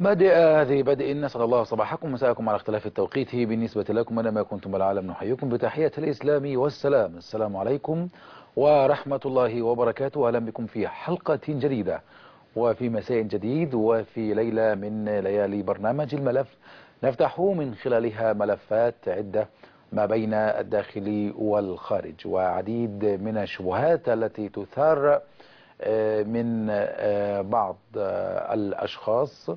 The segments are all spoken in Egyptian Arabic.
بدء هذه بدء نسأل الله صباحكم مساءكم على اختلاف التوقيت بالنسبة لكم أنا ما كنتم بالعالم نحييكم بتحية الإسلام والسلام السلام عليكم ورحمة الله وبركاته أهلا بكم في حلقة جديدة وفي مساء جديد وفي ليلة من ليالي برنامج الملف نفتح من خلالها ملفات عدة ما بين الداخل والخارج وعديد من الشبهات التي تثار من بعض الأشخاص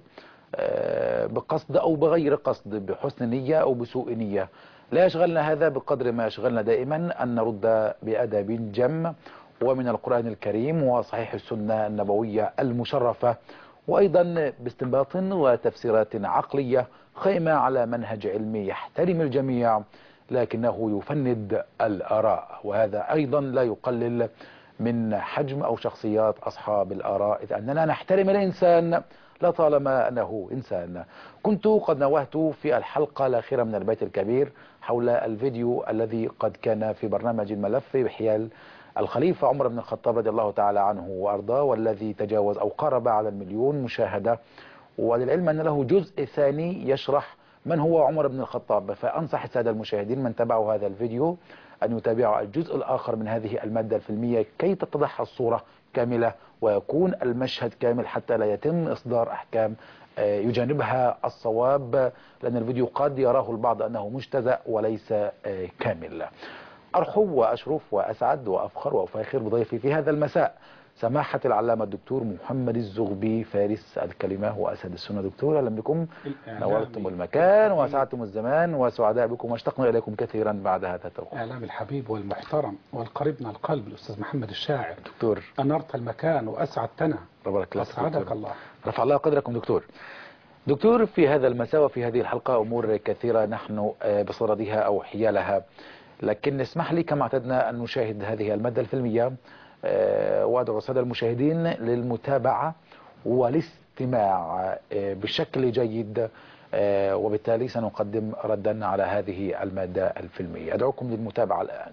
بقصد أو بغير قصد بحسن نية أو بسوء نية لا يشغلنا هذا بقدر ما يشغلنا دائما أن نرد بأدب جم ومن القرآن الكريم وصحيح السنة النبوية المشرفة وأيضا باستنباط وتفسيرات عقلية خيمة على منهج علمي يحترم الجميع لكنه يفند الآراء وهذا أيضا لا يقلل من حجم أو شخصيات أصحاب الآراء إذ أننا نحترم الإنسان لطالما أنه إنسان كنت قد نوهت في الحلقة الأخيرة من البيت الكبير حول الفيديو الذي قد كان في برنامج الملف بحيال الخليفة عمر بن الخطاب رضي الله تعالى عنه وأرضاه والذي تجاوز أو قرب على المليون مشاهدة وللعلم أن له جزء ثاني يشرح من هو عمر بن الخطاب فأنصح السادة المشاهدين من تابعوا هذا الفيديو أن يتابعوا الجزء الآخر من هذه المادة الفيلمية كي تتضح الصورة كاملة ويكون المشهد كامل حتى لا يتم إصدار أحكام يجانبها الصواب لأن الفيديو قد يراه البعض أنه مجتزأ وليس كامل أرحب وأشرف وأسعد وأفخر وأفاخر بضيفي في هذا المساء سماحة العلامة الدكتور محمد الزغبي فارس الكلمة وأسد السنة دكتور أهلا بكم نورتم المكان وأسعدتم الزمان وسعداء بكم واشتقنا إليكم كثيرا بعد هذا التوقيت إعلام الحبيب والمحترم والقريب من القلب الأستاذ محمد الشاعر دكتور أنرت المكان وأسعدتنا ربك الله أسعدك الله رفع الله قدركم دكتور دكتور في هذا المساء وفي هذه الحلقة أمور كثيرة نحن بصددها أو حيالها لكن اسمح لي كما اعتدنا أن نشاهد هذه المادة الفيلمية وادعو الساده المشاهدين للمتابعة والاستماع بشكل جيد وبالتالي سنقدم ردا على هذه المادة الفيلمية أدعوكم للمتابعة الآن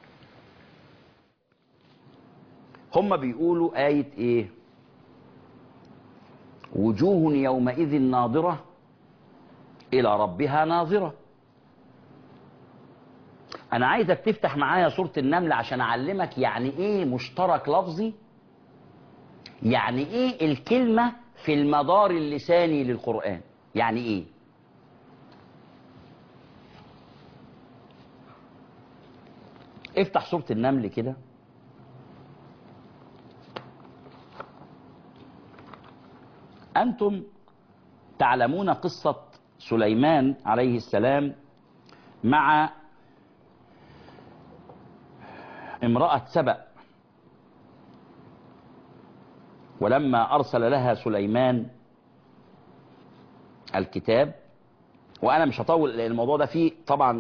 هم بيقولوا آية إيه وجوه يومئذ ناظرة إلى ربها ناظرة أنا عايزك تفتح معايا سورة النمل عشان أعلمك يعني إيه مشترك لفظي يعني إيه الكلمة في المدار اللساني للقرآن يعني إيه افتح سورة النمل كده أنتم تعلمون قصة سليمان عليه السلام مع امرأة سبأ ولما أرسل لها سليمان الكتاب وأنا مش هطول لأن الموضوع ده فيه طبعا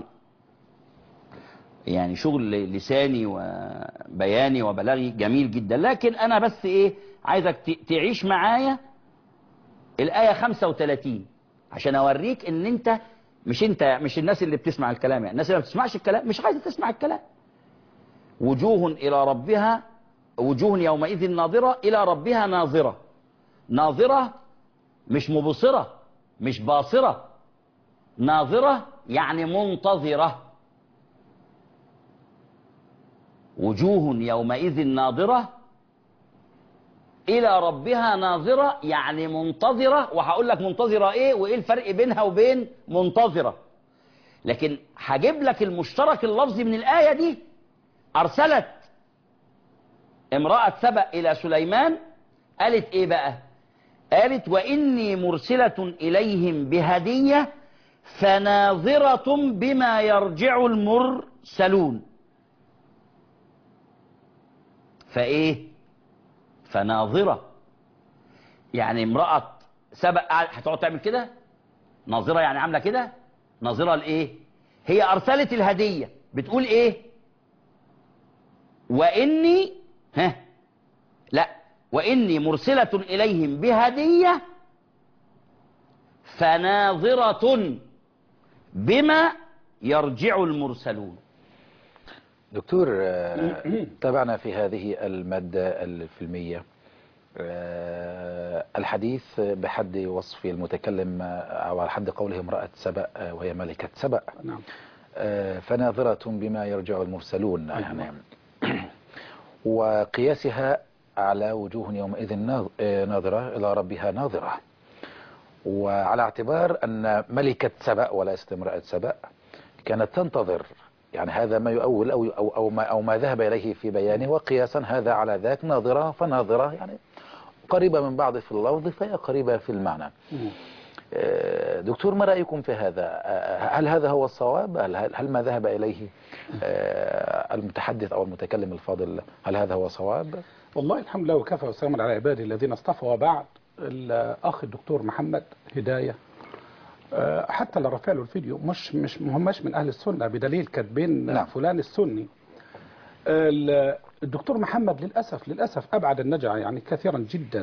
يعني شغل لساني وبياني وبلاغي جميل جدا لكن أنا بس إيه عايزك تعيش معايا الآية 35 عشان أوريك إن أنت مش أنت مش الناس اللي بتسمع الكلام يعني الناس اللي ما بتسمعش الكلام مش عايزة تسمع الكلام وجوه إلى ربها وجوه يومئذ ناظرة إلى ربها ناظرة ناظرة مش مبصرة مش باصرة ناظرة يعني منتظرة وجوه يومئذ ناظرة إلى ربها ناظرة يعني منتظرة وهقول لك منتظرة إيه وإيه الفرق بينها وبين منتظرة لكن هجيب لك المشترك اللفظي من الآية دي أرسلت امرأة سبأ إلى سليمان قالت إيه بقى قالت وإني مرسلة إليهم بهدية فناظرة بما يرجع المرسلون فإيه فناظرة يعني امرأة سبأ هتقعد تعمل كده ناظرة يعني عاملة كده ناظرة لإيه هي أرسلت الهدية بتقول إيه وإني ها لا وإني مرسلة إليهم بهدية فناظرة بما يرجع المرسلون دكتور تابعنا في هذه المادة الفيلمية آه، الحديث بحد وصف المتكلم آه، أو على حد قوله امرأة سبأ آه، وهي ملكة سبأ نعم آه، فناظرة بما يرجع المرسلون يعني وقياسها على وجوه يومئذ ناظ- آه، ناظرة إلى ربها ناظرة وعلى اعتبار أن ملكة سبأ وليست امرأة سبأ كانت تنتظر يعني هذا ما يؤول أو, أو, أو, ما, أو ما ذهب إليه في بيانه وقياسا هذا على ذاك ناظرة فناظرة يعني قريبة من بعض في اللفظ فهي قريبة في المعنى مم. آه، دكتور ما رأيكم في هذا آه، هل هذا هو الصواب هل, هل هل ما ذهب إليه آه، المتحدث أو المتكلم الفاضل هل هذا هو صواب والله الحمد لله وكفى وسلام على عبادي الذين اصطفى وبعد الأخ الدكتور محمد هداية آه، حتى اللي رافع له الفيديو مش مش ما هماش من أهل السنة بدليل كاتبين نعم. نعم. فلان السني ال- الدكتور محمد للأسف للأسف أبعد النجع يعني كثيرا جدا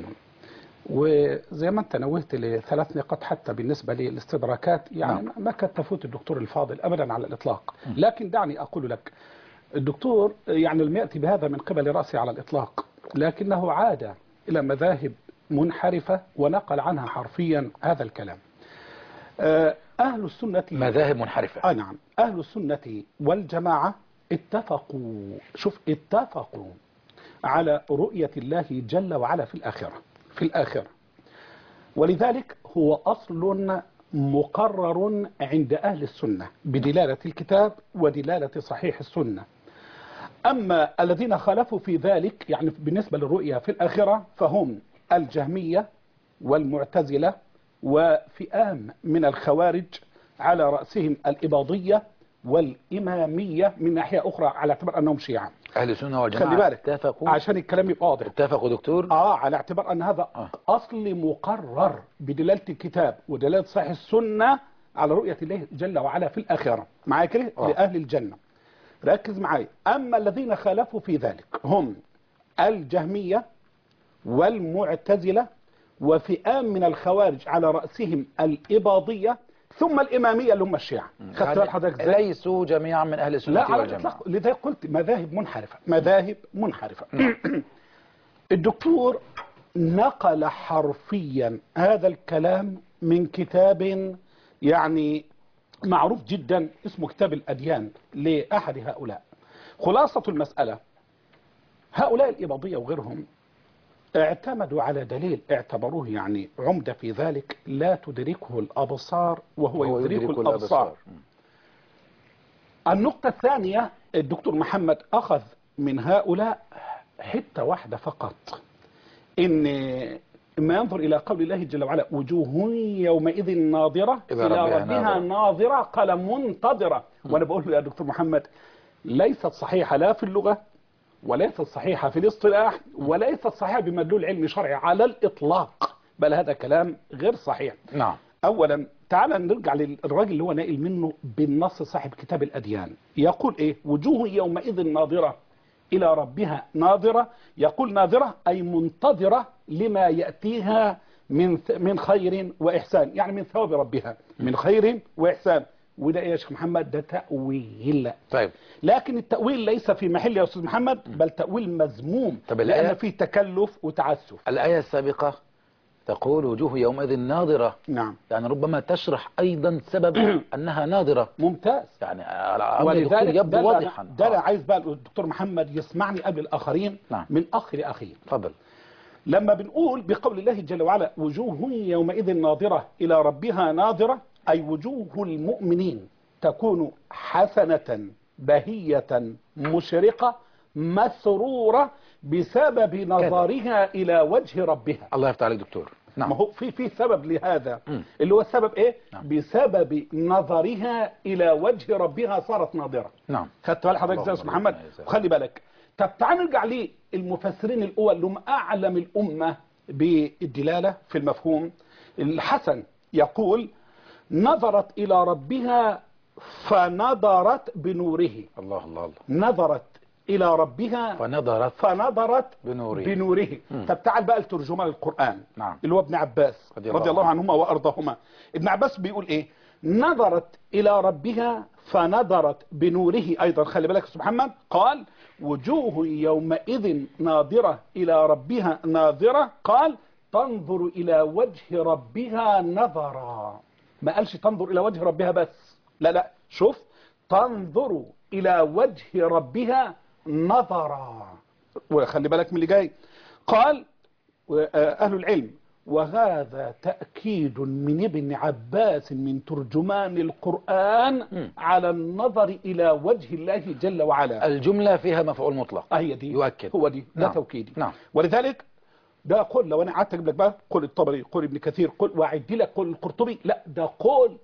وزي ما انت نوهت لثلاث نقاط حتى بالنسبة للاستدراكات يعني نعم. ما كانت تفوت الدكتور الفاضل أبدا على الإطلاق لكن دعني أقول لك الدكتور يعني لم يأتي بهذا من قبل رأسي على الإطلاق لكنه عاد إلى مذاهب منحرفة ونقل عنها حرفيا هذا الكلام آه، أهل السنة مذاهب منحرفة آه نعم أهل السنة والجماعة اتفقوا شوف اتفقوا على رؤية الله جل وعلا في الآخرة في الآخرة ولذلك هو أصل مقرر عند أهل السنة بدلالة الكتاب ودلالة صحيح السنة أما الذين خالفوا في ذلك يعني بالنسبة للرؤية في الآخرة فهم الجهمية والمعتزلة وفئام من الخوارج على رأسهم الإباضية والإمامية من ناحية أخرى على اعتبار أنهم شيعة أهل السنة والجماعة خلي بالك اتفقوا عشان الكلام يبقى واضح اتفقوا دكتور آه على اعتبار أن هذا آه. أصل مقرر بدلالة الكتاب ودلالة صحيح السنة على رؤية الله جل وعلا في الآخرة معايا كده آه. لأهل الجنة ركز معايا أما الذين خالفوا في ذلك هم الجهمية والمعتزلة وفئام من الخوارج على رأسهم الإباضية ثم الإمامية اللي هم الشيعة خدت بال حضرتك ازاي؟ ليسوا جميعا من أهل السنة لا على والجماعة الإطلاق لذلك قلت مذاهب منحرفة مذاهب منحرفة الدكتور نقل حرفيا هذا الكلام من كتاب يعني معروف جدا اسمه كتاب الأديان لأحد هؤلاء خلاصة المسألة هؤلاء الإباضية وغيرهم اعتمدوا على دليل اعتبروه يعني عمدة في ذلك لا تدركه الأبصار وهو هو يدرك يدرك الأبصار النقطة الثانية الدكتور محمد أخذ من هؤلاء حتة واحدة فقط إن ما ينظر إلى قول الله جل وعلا وجوه يومئذ ناظرة إلى إلى ربها ربها ناظرة. ناظرة قال منتظرة وأنا بقول له يا دكتور محمد ليست صحيحة لا في اللغة وليست صحيحة في الاصطلاح وليست صحيحة بمدلول علمي شرعي على الإطلاق بل هذا كلام غير صحيح نعم اولا تعال نرجع للراجل اللي هو ناقل منه بالنص صاحب كتاب الاديان يقول ايه وجوه يومئذ ناظره الى ربها ناظره يقول ناظره اي منتظره لما ياتيها من ث- من خير واحسان يعني من ثواب ربها من خير واحسان وده ايه يا شيخ محمد ده تاويل طيب لكن التاويل ليس في محل يا استاذ محمد بل تاويل مذموم طب الآية- لان فيه تكلف وتعسف الآية السابقة تقول وجوه يومئذ ناظرة نعم يعني ربما تشرح أيضا سبب أنها ناظرة ممتاز يعني الأمر دكتور ولذلك يبدو ده أنا- واضحا ده انا آه. عايز بقى الدكتور محمد يسمعني قبل الاخرين نعم. من اخ لاخيه تفضل لما بنقول بقول الله جل وعلا وجوه يومئذ ناظره الى ربها ناظره اي وجوه المؤمنين تكون حسنه بهيه مشرقه مسروره بسبب نظرها الى وجه ربها الله يفتح عليك دكتور نعم ما هو في في سبب لهذا مم. اللي هو السبب ايه نعم. بسبب نظرها الى وجه ربها صارت ناظره نعم خدت بال حضرتك اللهم زي محمد ربنا يجزاك. خلي بالك طب تعال نرجع للمفسرين الاول اللي هم اعلم الامه بالدلاله في المفهوم الحسن يقول نظرت الى ربها فنظرت بنوره الله الله الله نظرت الى ربها فنظرت فنظرت بنوره. بنوره طب تعال بقى لترجمان القرآن نعم. اللي هو ابن عباس رضي رضي الله الله عنهما وأرضاهما ابن عباس بيقول إيه نظرت إلى ربها فنظرت بنوره أيضا خلي بالك يا أستاذ محمد قال وجوه يومئذ ناظرة إلى ربها ناظرة قال تنظر إلى وجه ربها نظرا ما قالش تنظر إلى وجه ربها بس لا لا شوف تنظر إلى وجه ربها نظرا وخلي بالك من اللي جاي قال أهل العلم وهذا تأكيد من ابن عباس من ترجمان القرآن مم. على النظر إلى وجه الله جل وعلا الجملة فيها مفعول مطلق هي دي يؤكد. هو دي ده نعم. توكيدي نعم. ولذلك ده قول لو انا قعدت اجيب لك بقى قول الطبري قول ابن كثير قول واعد لك قول القرطبي لا ده قول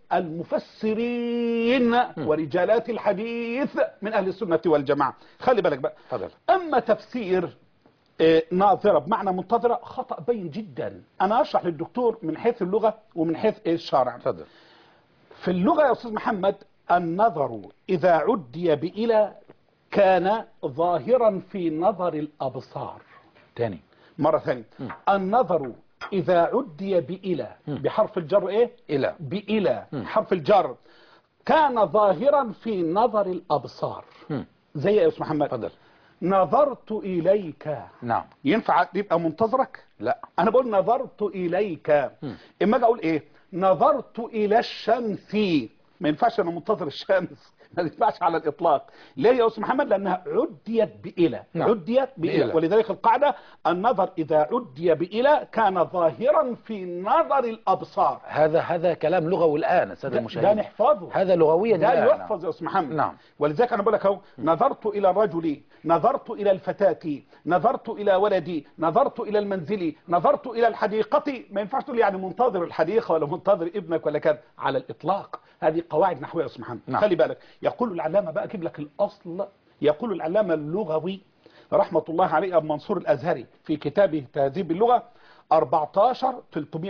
المفسرين ورجالات الحديث من اهل السنه والجماعه خلي بالك بقى تفضل اما تفسير آه، ناظرة بمعنى منتظرة خطأ بين جدا أنا أشرح للدكتور من حيث اللغة ومن حيث الشرع تفضل في اللغة يا أستاذ محمد النظر إذا عدي بإلى كان ظاهرا في نظر الأبصار تاني مرة ثانية النظر إذا عدي بإلى بحرف الجر إيه إلى بإلى حرف الجر كان ظاهرا في نظر الأبصار مم. زي يا أستاذ محمد تفضل نظرت إليك نعم ينفع يبقى منتظرك لا انا بقول نظرت اليك اما اجي اقول ايه نظرت الى الشمس ما ينفعش انا منتظر الشمس ما ينفعش على الاطلاق ليه يا استاذ محمد لانها عديت بإلى نعم. عديت بإلى بإلى. ولذلك القاعده النظر اذا عدي بإلى كان ظاهرا في نظر الابصار هذا هذا كلام لغوي الآن السادة ده, ده المشاهدين نحفظه هذا لغويا ده الآن يحفظ يا استاذ محمد نعم. ولذلك انا بقول لك اهو نظرت الى الرجل نظرت الى الفتاة نظرت الى ولدي نظرت الى المنزل نظرت الى الحديقة ما ينفعش تقول يعني منتظر الحديقة ولا منتظر ابنك ولا كذا على الاطلاق هذه قواعد نحويه يا استاذ محمد نعم. خلي بالك يقول العلامة بقى اجيب لك الاصل يقول العلامة اللغوي رحمة الله عليه ابو منصور الازهري في كتابه تهذيب اللغة 14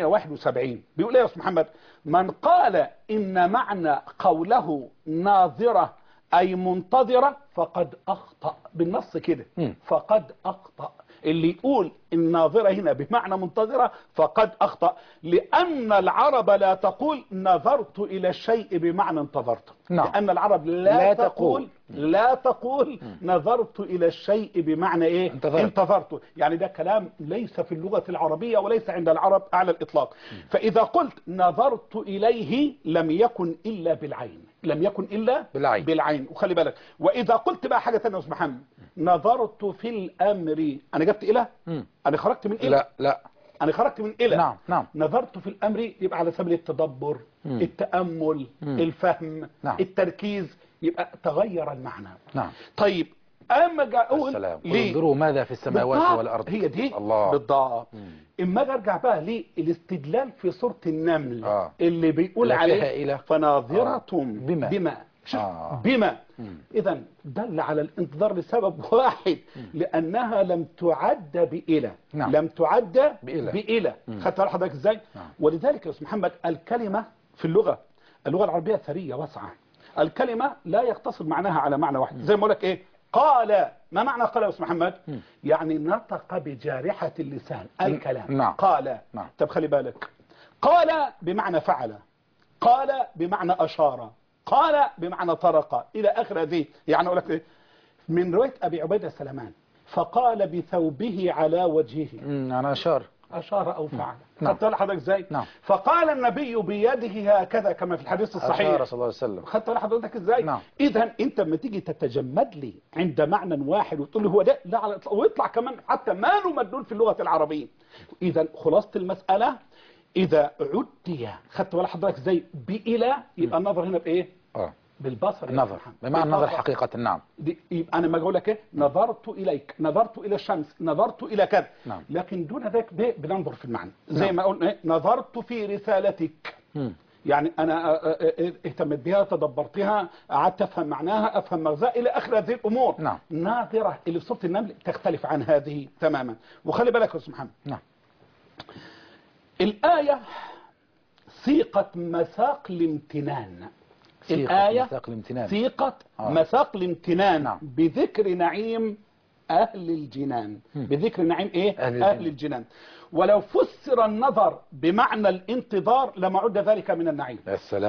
371 بيقول ايه يا استاذ محمد من قال ان معنى قوله ناظرة اي منتظرة فقد اخطأ بالنص كده مم. فقد اخطأ اللي يقول الناظرة هنا بمعنى منتظرة فقد اخطأ لان العرب لا تقول نظرت الى الشيء بمعنى انتظرته نعم. لان العرب لا, لا تقول, تقول. لا تقول نظرت الى الشيء بمعنى ايه انتظرت. انتظرت يعني ده كلام ليس في اللغة العربية وليس عند العرب على الإطلاق فإذا قلت نظرت إليه لم يكن إلا بالعين لم يكن إلا بالعين. بالعين وخلي بالك وإذا قلت بقى حاجة ثانية يا أستاذ محمد نظرت في الأمر أنا جبت إلى مم. أنا خرجت من إلى لا لا أنا خرجت من إلى نعم، نعم. نظرت في الأمر يبقى على سبيل التدبر مم. التأمل مم. الفهم نعم. التركيز يبقى تغير المعنى نعم طيب أما أجي أقول السلام قل ليه انظروا ماذا في السماوات بالضبط. والأرض هي دي الله بالضبط مم. اما اجي ارجع بقى للاستدلال في سورة النمل آه. اللي بيقول لا فيها عليه إله. فناظرة آه. بما. بما شوف آه. بما مم. اذا دل على الانتظار لسبب واحد لانها لم تعد بإله نعم. لم تعد بإله. بإله مم. خدت بالك حضرتك ازاي نعم. ولذلك يا استاذ محمد الكلمة في اللغة اللغة العربية ثرية واسعة الكلمة لا يقتصر معناها على معنى واحد زي ما اقول لك ايه قال ما معنى قال يا استاذ محمد مم. يعني نطق بجارحة اللسان الكلام نعم. قال نعم. طب خلي بالك قال بمعنى فعل قال بمعنى أشار قال بمعنى طرق إلى آخر هذه يعني أقول لك إيه؟ من رواية أبي عبيدة السلمان فقال بثوبه على وجهه مم، أنا أشار أشار أو فعل نعم. خدت بالك حضرتك إزاي نعم. فقال النبي بيده هكذا كما في الحديث أشار الصحيح صلى الله عليه وسلم خدت بالك حضرتك ازاي نعم. اذا انت لما تيجي تتجمد لي عند معنى واحد وتقول لي هو ده لا على الإطلاق، ويطلع كمان حتى ما له مدلول في اللغه العربيه اذا خلاصه المساله اذا عدي خدت بالك حضرتك ازاي بإلى يبقى النظر هنا بايه آه. بالبصر يا النظر سبحان. بمعنى النظر بالبصر. حقيقة نعم دي يبقى انا ما اقول لك ايه نظرت اليك نظرت الى الشمس نظرت الى كذا نعم. لكن دون ذلك ب- بننظر في المعنى زي نعم. ما قلنا إيه؟ نظرت في رسالتك مم. يعني انا آه، آه، آه، اهتمت بها تدبرتها قعدت افهم معناها افهم مغزاها الى اخر هذه الامور نعم. ناظره اللي في سوره النمل تختلف عن هذه تماما وخلي بالك يا استاذ محمد نعم الايه سيقت مساق الامتنان سيقة الآية مساق الامتنان سيقت آه. مساق الامتنان نعم. بذكر نعيم أهل الجنان مم. بذكر نعيم إيه؟ أهل أهل, الجنان. الجنان ولو فسر النظر بمعنى الانتظار لما عد ذلك من النعيم يا سلام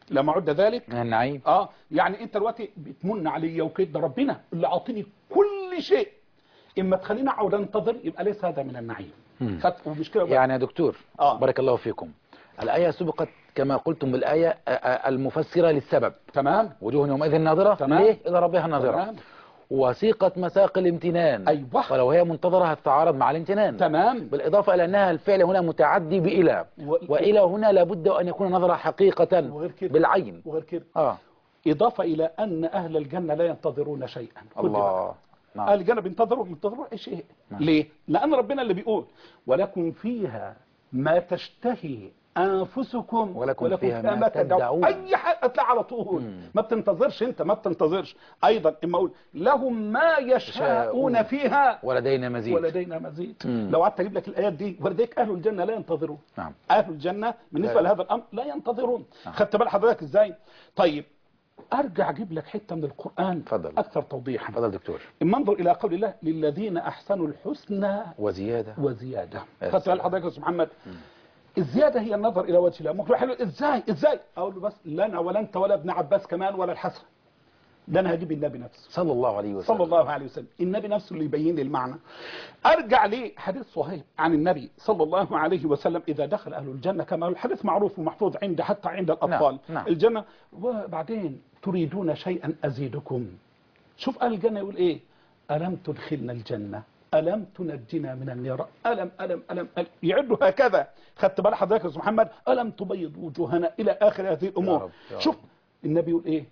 لما عد ذلك من النعيم اه يعني انت دلوقتي بتمن عليا وكده ده ربنا اللي عاطيني كل شيء اما تخليني اقعد انتظر يبقى ليس هذا من النعيم مم. خدت ومش كده بقى. يعني يا دكتور آه. بارك الله فيكم الآية سبقت كما قلتم بالآية آه، آه، المفسرة للسبب تمام وجوه يومئذ ناظرة تمام. ليه إلى ربها ناظرة تمام وسيقت مساق الامتنان أيوة. ولو هي منتظرة هتتعارض مع الامتنان تمام بالإضافة إلى أنها الفعل هنا متعدي بإلى و- وإلى هنا لابد أن يكون نظرة حقيقة وغير كده بالعين وغير كده آه إضافة إلى أن أهل الجنة لا ينتظرون شيئا خد بقى. الله نعم أهل الجنة بينتظروا بينتظروا أي شيء نعم. ليه؟ لأن ربنا اللي بيقول ولكم فيها ما تشتهي أنفسكم ولكم فيها ما تدعون. أي حاجة هتلاقي على طول مم. ما بتنتظرش أنت ما بتنتظرش أيضا إما أقول لهم ما يشاءون يشاءون. فيها ولدينا مزيد ولدينا مزيد مم. لو قعدت اجيب لك الايات دي ولذلك اهل الجنه لا ينتظرون نعم اهل الجنه بالنسبه لا. لهذا الامر لا ينتظرون نعم. خدت بال حضرتك ازاي طيب ارجع اجيب لك حته من القران اتفضل. اكثر توضيحا تفضل دكتور اما انظر الى قول الله للذين احسنوا الحسنى وزيادة وزياده يا خدت بال سلام. حضرتك يا استاذ محمد الزياده هي النظر الى وجه الله ممكن حلو ازاي ازاي اقول له بس لا انا ولا انت ولا ابن عباس كمان ولا الحسن ده انا هجيب النبي نفسه صلى الله عليه وسلم صلى الله عليه وسلم النبي نفسه اللي يبين لي المعنى ارجع لحديث صهيب عن النبي صلى الله عليه وسلم اذا دخل اهل الجنه كما هو الحديث معروف ومحفوظ عند حتى عند الاطفال نعم، نعم. الجنه وبعدين تريدون شيئا ازيدكم شوف اهل الجنه يقول ايه الم تدخلنا الجنه الم تنجنا من النيران الم الم الم, ألم. يعدوا هكذا خدت بال حضرتك يا استاذ محمد الم تبيض وجوهنا الى اخر هذه يا الامور رب، يا رب. شوف النبي يقول ايه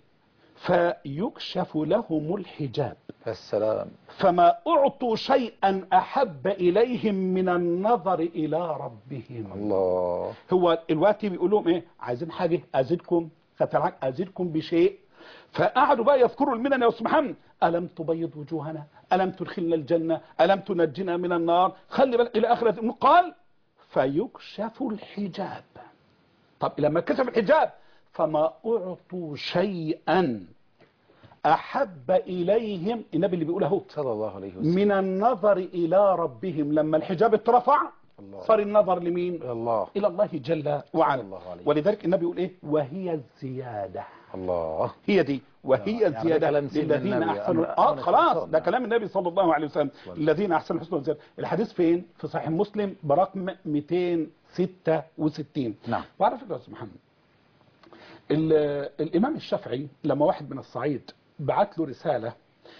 فيكشف لهم الحجاب السلام فما أعطوا شيئا أحب إليهم من النظر إلى ربهم الله هو الوقت بيقول لهم إيه عايزين حاجة أزيدكم فتلعك أزيدكم بشيء فقعدوا بقى يذكروا المنن يا أستاذ محمد ألم تبيض وجوهنا ألم تدخلنا الجنة ألم تنجنا من النار خلي بالك إلى آخر قال فيكشف الحجاب طب لما كشف الحجاب فما أعطوا شيئا أحب إليهم النبي اللي بيقول اهو صلى الله عليه وسلم من النظر إلى ربهم لما الحجاب اترفع الله. صار النظر لمين يا الله إلى الله جل وعلا الله عليه. ولذلك النبي يقول إيه وهي الزيادة الله هي دي وهي يعني ده الزيادة كلام سيدنا للذين النبي. أحسنوا أمر- آه أمر خلاص خلصان. ده نعم. كلام النبي صلى الله عليه وسلم الله. الذين أحسنوا الحسنى والزيادة الحديث فين في صحيح مسلم برقم 266 نعم. وعلى فكرة يا أستاذ محمد ال- الإمام الشافعي لما واحد من الصعيد بعت له رسالة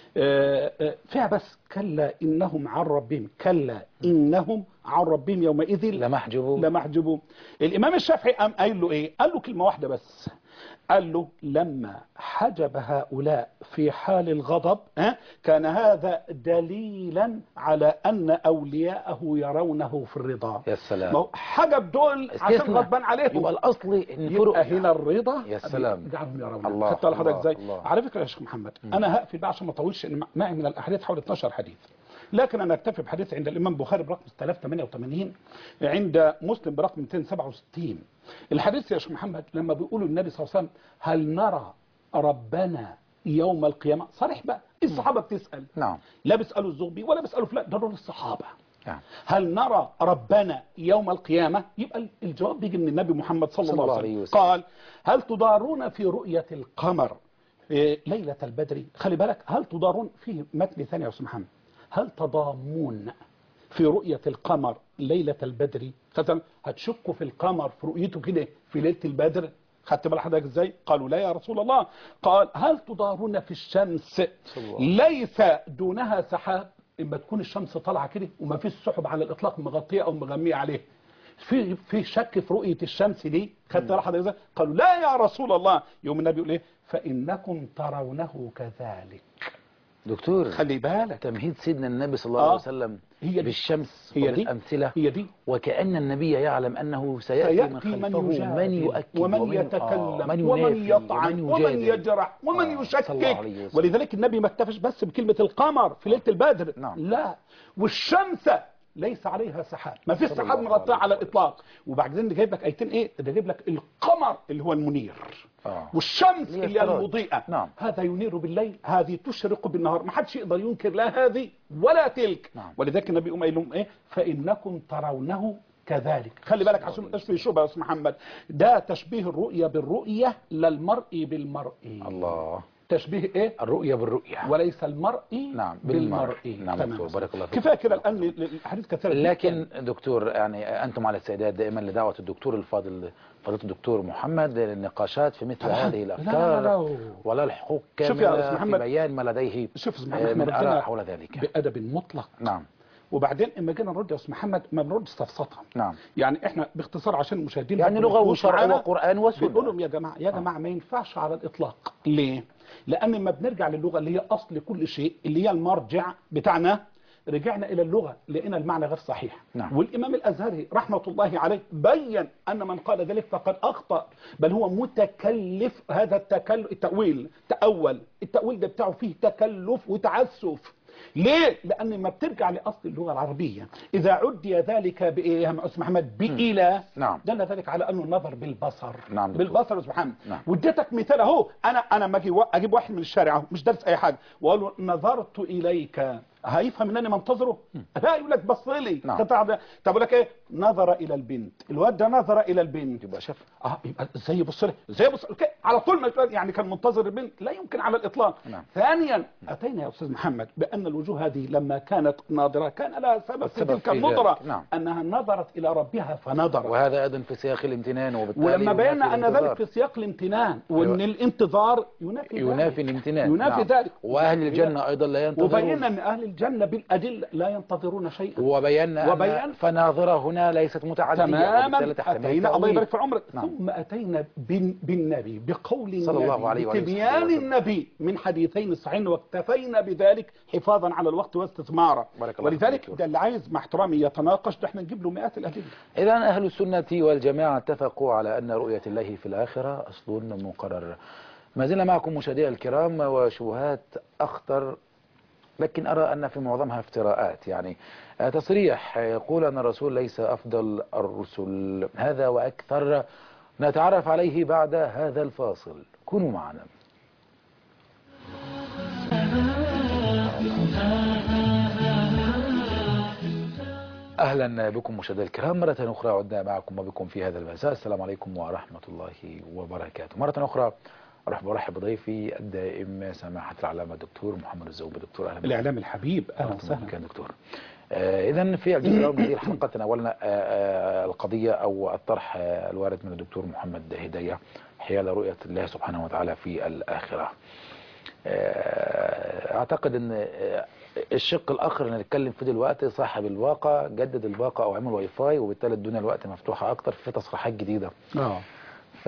آه، آه، فيها بس كلا إنهم عن ربهم كلا إنهم عن ربهم يومئذ لمحجوب لمحجوبون الإمام الشافعي قام قايل له إيه قال له كلمة واحدة بس قال له لما حجب هؤلاء في حال الغضب ها كان هذا دليلا على أن أولياءه يرونه في الرضا يا ما سلام هو حجب دول عشان استثناء. غضبان عليهم يبقى الأصل إن فرق يبقى هنا الرضا يا سلام. جعلهم يرون الله، خدت على حضرتك الله، ازاي الله. على فكره يا شيخ محمد انا هقفل بقى عشان ما اطولش إن معي من الاحاديث حوالي 12 حديث لكن انا اكتفي بحديث عند الامام البخاري برقم 3088 عند مسلم برقم 267 الحديث يا شيخ محمد لما بيقولوا النبي صلى الله عليه وسلم هل نرى ربنا يوم القيامه صريح بقى الصحابه بتسال نعم لا بيسالوا الزغبي ولا بيسالوا فلان ده دول الصحابه نعم هل نرى ربنا يوم القيامة يبقى الجواب بيجي من النبي محمد صلى, صلى الله الله عليه عليه وسلم وسلم. قال هل تضارون في رؤية القمر إيه، ليلة البدر خلي بالك هل تضارون فيه متن ثاني يا أستاذ محمد هل تضامون في رؤية القمر ليلة البدر ختم هتشكوا في القمر في رؤيته كده في ليلة البدر خدت بال حضرتك ازاي قالوا لا يا رسول الله قال هل تضارون في الشمس الله. ليس دونها سحاب اما تكون الشمس طالعه كده وما فيش سحب على الاطلاق مغطيه او مغميه عليه في في شك في رؤيه الشمس دي خدت بالك حضرتك ازاي قالوا لا يا رسول الله يوم النبي يقول ايه فانكم ترونه كذلك دكتور خلي بالك تمهيد سيدنا النبي صلى الله آه. عليه وسلم هي دي. بالشمس هي دي. وبالأمثلة هي دي وكأن النبي يعلم أنه سيأتي من سيأتي خلفه من يجادل من يؤكد ومن آه، يتكلم من ومن ينافي يطعن ومن يجادل. يجرح ومن آه، يشكك صلى الله عليه وسلم. ولذلك النبي ما اكتفش بس بكلمة القمر في ليلة البدر نعم. لا والشمس ليس عليها سحاب ما فيش صلى سحاب الله مغطاه عليه على وسلم. الاطلاق وبعدين ده جايب لك ايتين ايه ده جايب لك القمر اللي هو المنير آه. والشمس اللي هي اللي هي السراج. المضيئة نعم. هذا ينير بالليل هذه تشرق بالنهار ما حدش يقدر ينكر لا هذه ولا تلك نعم. ولذلك النبي يقوم قايل لهم ايه فانكم ترونه كذلك خلي بالك عشان تشبيه شبهه يا استاذ محمد ده تشبيه الرؤيه بالرؤيه لا المرء بالمرء الله تشبيه ايه الرؤية بالرؤية وليس المرء نعم، بالمرء بالمرء. نعم، تمام. دكتور، بارك الله فيك. كفايه كده الان الاحاديث كثيره جداً. لكن دكتور يعني أنتم على استعداد دائما لدعوة الدكتور الفاضل فضيلة الدكتور محمد للنقاشات في مثل طبعاً. هذه لا، لا، الأفكار لا. ولا الحقوق شوف يا أستاذ كاملة في محمد. بيان ما لديه شوف يا أستاذ آه، محمد من احنا آراء ربنا حول ذلك بادب مطلق نعم وبعدين اما جينا نرد يا استاذ محمد ما بنردش سفسطه نعم يعني احنا باختصار عشان المشاهدين يعني برضه لغة يكونوا وشرع معانا، وقرآن وسنة بنقول لهم يا جماعه يا جماعه ما ينفعش على الاطلاق ليه لان ما بنرجع للغه اللي هي اصل كل شيء اللي هي المرجع بتاعنا رجعنا الى اللغه لقينا المعنى غير صحيح نعم. والامام الازهري رحمه الله عليه بين ان من قال ذلك فقد اخطا بل هو متكلف هذا التكلف التاويل تاول التاويل ده بتاعه فيه تكلف وتعسف ليه؟ لأن ما بترجع لأصل اللغة العربية إذا عدي ذلك بإيه يا أستاذ محمد بإلى نعم. دل ذلك على أنه النظر بالبصر نعم دكتور. بالبصر يا أستاذ محمد نعم. واديتك مثال أهو أنا أنا لما أجي وا- أجيب واحد من الشارع أهو مش دارس أي حاجة وأقول له نظرت إليك هيفهم ان انا منتظره لا يقول لك بص لي نعم. طب طب اقول لك ايه نظر الى البنت الواد ده نظر الى البنت يبقى شاف اه يبقى ازاي يبص لها ازاي يبص لها؟ على طول ما يقول- يعني كان منتظر البنت لا يمكن على الاطلاق نعم. ثانيا اتينا يا استاذ محمد بان الوجوه هذه لما كانت ناظره كان لها سبب في السبب تلك في النظره ذلك. نعم. انها نظرت الى ربها فنظرت وهذا أيضا في سياق الامتنان وبالتالي ولما ينافي بينا ان الانتظار. ذلك في سياق الامتنان وان أيوة. الانتظار ينافي ينافي ذلك. الامتنان ينافي نعم. ذلك وأهل الجنة أيضا لا ينتظرون وبينا ان اهل الجنه بالادله لا ينتظرون شيئا وبينا وبين- أن فناظرة هنا ليست متعدية تماما وبالتالي تحتمل اتينا الله التأويل. يبارك في عمرك نعم. ثم اتينا بن- بالنبي بقول صلى الله النبي عليه وآله بتبيان وسلم. النبي من حديثين الصحيحين واكتفينا بذلك حفاظا على الوقت واستثمارا بارك الله ولذلك فيك. ده اللي عايز مع احترامي يتناقش ده احنا نجيب له مئات الادله إذا أهل السنة والجماعة اتفقوا على أن رؤية الله في الآخرة أصل مقرر ما زلنا معكم مشاهدينا الكرام وشبهات أخطر لكن أرى أن في معظمها افتراءات يعني آه، تصريح يقول أن الرسول ليس أفضل الرسل هذا وأكثر نتعرف عليه بعد هذا الفاصل كونوا معنا أهلا بكم مشاهدينا الكرام مرة أخرى عدنا معكم وبكم في هذا المساء السلام عليكم ورحمة الله وبركاته مرة أخرى أرحب برحب بضيفي الدائم سماحة العلامة الدكتور محمد الزوبي دكتور أهلا بك. الاعلام الحبيب اهلا مرحبا وسهلا بك يا دكتور إذا في الجزء الأول من هذه الحلقة تناولنا آه، آه، القضية أو الطرح آه، الوارد من الدكتور محمد هداية حيال رؤية الله سبحانه وتعالى في الآخرة آه، أعتقد أن آه، الشق الآخر اللي نتكلم فيه دلوقتي صاحب الواقع جدد الباقة أو عمل واي فاي وبالتالي الدنيا الوقت مفتوحة أكتر في تصريحات جديدة اه ف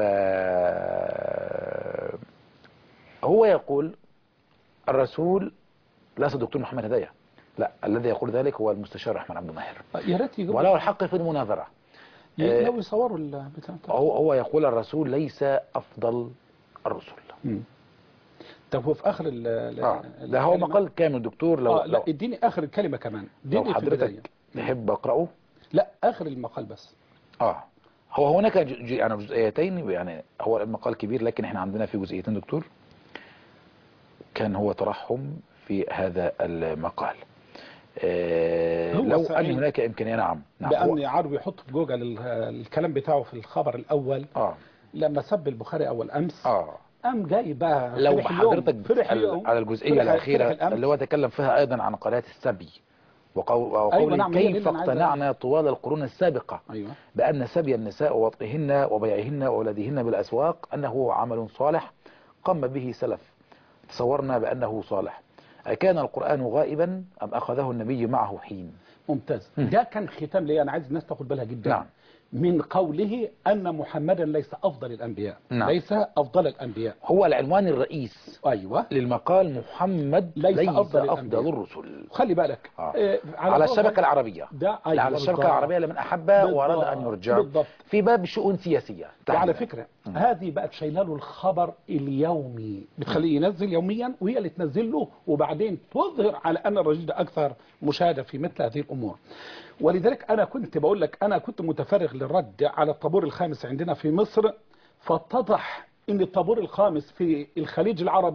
هو يقول الرسول ليس الدكتور محمد هداية لا الذي يقول ذلك هو المستشار الرحمن عبد الماهر يا ريت يجيبوا وله الحق في المناظرة آه، لو يصوروا البتاع بتاعه. هو هو يقول الرسول ليس أفضل الرسل مم. طب هو في اخر ال ال- آه. ده هو الكلمة- مقال كامل دكتور لو اه لا لو, اديني اخر الكلمه كمان لو اديني في البداية. حضرتك تحب أقرأه لا اخر المقال بس اه هو هناك ج- ج- يعني جزئيتين يعني هو المقال كبير لكن احنا عندنا في جزئيتين دكتور كان هو طرحهم في هذا المقال آه هو لو سعيد. ان هناك امكانيه نعم نعم بأن هو- عربي يحط في جوجل ال- الكلام بتاعه في الخبر الاول اه لما سب البخاري اول امس اه قام جاي بقى لو فرح اليوم، حضرتك فرح ال- اليوم، على الجزئيه فرح- الاخيره فرح الأمس. اللي هو تكلم فيها ايضا عن قناه السبي وقول وقول أيوة نعم، هي دي كيف اللي أنا عايز اقتنعنا طوال القرون السابقه ايوه بأن سبي النساء ووطئهن وبيعهن وأولادهن بالأسواق أنه عمل صالح قام به سلف تصورنا بأنه صالح أكان القرآن غائبا أم أخذه النبي معه حين ممتاز مم. ده كان ختام ليه انا عايز الناس تاخد بالها جدا نعم. من قوله ان محمدا ليس افضل الانبياء نعم. ليس افضل الانبياء هو العنوان الرئيس ايوه للمقال محمد ليس ليس, أفضل أفضل, الأنبياء. الرسل خلي بالك آه. آه، على ظهر- الشبكة العربية ده لا على الشبكة بالضبط. العربية لمن أحب وأراد أن بالضبط. يرجع بالضبط. في باب شؤون سياسية وعلى تحديداً. فكرة هذه بقت شايله له الخبر اليومي بتخليه ينزل يوميا وهي اللي تنزل له وبعدين تظهر على ان الرجل ده اكثر مشاهده في مثل هذه الامور ولذلك انا كنت بقول لك انا كنت متفرغ للرد على الطابور الخامس عندنا في مصر فاتضح ان الطابور الخامس في الخليج العربي